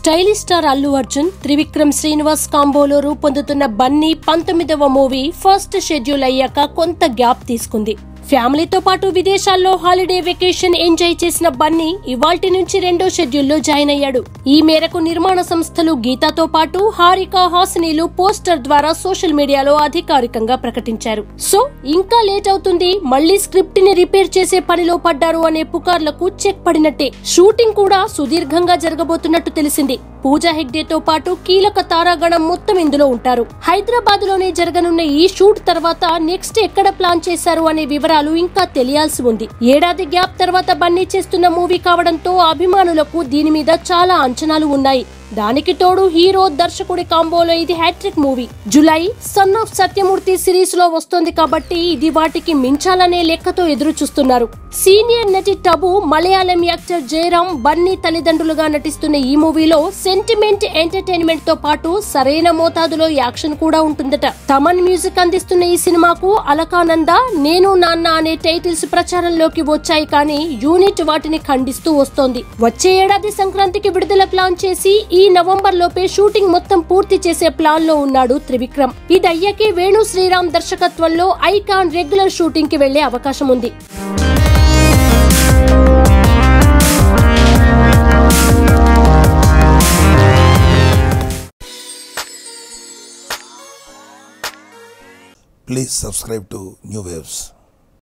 Stylish star Allu Arjun Trivikram Srinivas కాంబోలో రూపొందుతున్న బన్నీ పంతొమ్మిదవ మూవీ ఫస్ట్ షెడ్యూల్ అయ్యాక కొంత గ్యాప్ తీసుకుంది ఫ్యామిలీతో పాటు విదేశాల్లో హాలిడే వెకేషన్ ఎంజాయ్ చేసిన బన్నీ ఇవాల్టి నుంచి రెండో షెడ్యూల్లో జాయిన్ అయ్యాడు ఈ మేరకు నిర్మాణ సంస్థలు గీతాతో పాటు హారిక హాసినీలు పోస్టర్ ద్వారా సోషల్ మీడియాలో అధికారికంగా ప్రకటించారు సో ఇంకా లేట్ అవుతుంది మళ్లీ స్క్రిప్ట్ ని రిపేర్ చేసే పనిలో పడ్డారు అనే పుకార్లకు చెక్ పడినట్టే షూటింగ్ కూడా సుదీర్ఘంగా జరగబోతున్నట్టు తెలిసింది పూజా హెగ్డేతో పాటు కీలక తారాగణం మొత్తం ఇందులో ఉంటారు హైదరాబాద్ లోనే జరగనున్న ఈ షూట్ తర్వాత నెక్స్ట్ ఎక్కడ ప్లాన్ చేశారు అనే వివరాలు ఇంకా తెలియాల్సి ఉంది ఏడాది గ్యాప్ తర్వాత బన్నీ చేస్తున్న మూవీ కావడంతో అభిమానులకు దీని మీద చాలా అంచనాలు ఉన్నాయి దానికి తోడు హీరో దర్శకుడి కాంబోలో ఇది hat-trick movie Julayi son of Satyamurthy series లో వస్తోంది కాబట్టి ఇది వాటికి మించాలనే లెక్కతో ఎదురు చూస్తున్నారు సీనియర్ నటి టబు మలయాళం యాక్టర్ జయరాం బన్నీ తల్లిదండ్రులుగా నటిస్తున్న ఈ మూవీలో సెంటిమెంట్ ఎంటర్టైన్మెంట్ తో పాటు సరైన మోతాదులో యాక్షన్ కూడా ఉంటుందట తమన్ మ్యూజిక్ అందిస్తున్న ఈ సినిమాకు అలకానంద నేను నాన్న అనే టైటిల్స్ ప్రచారంలోకి వచ్చాయి కానీ యూనిట్ వాటిని ఖండిస్తూ వస్తోంది వచ్చే ఏడాది సంక్రాంతికి విడుదల ప్లాన్ చేసి ఈ నవంబర్ లోపే షూటింగ్ మొత్తం పూర్తి చేసే ప్లాన్ లో ఉన్నాడు త్రివిక్రమ్ ఇది అయ్యాకే వేణు శ్రీరామ్ దర్శకత్వంలో ఐకాన్ రెగ్యులర్ షూటింగ్ కి వెళ్లే అవకాశం ఉంది Please subscribe to New Waves.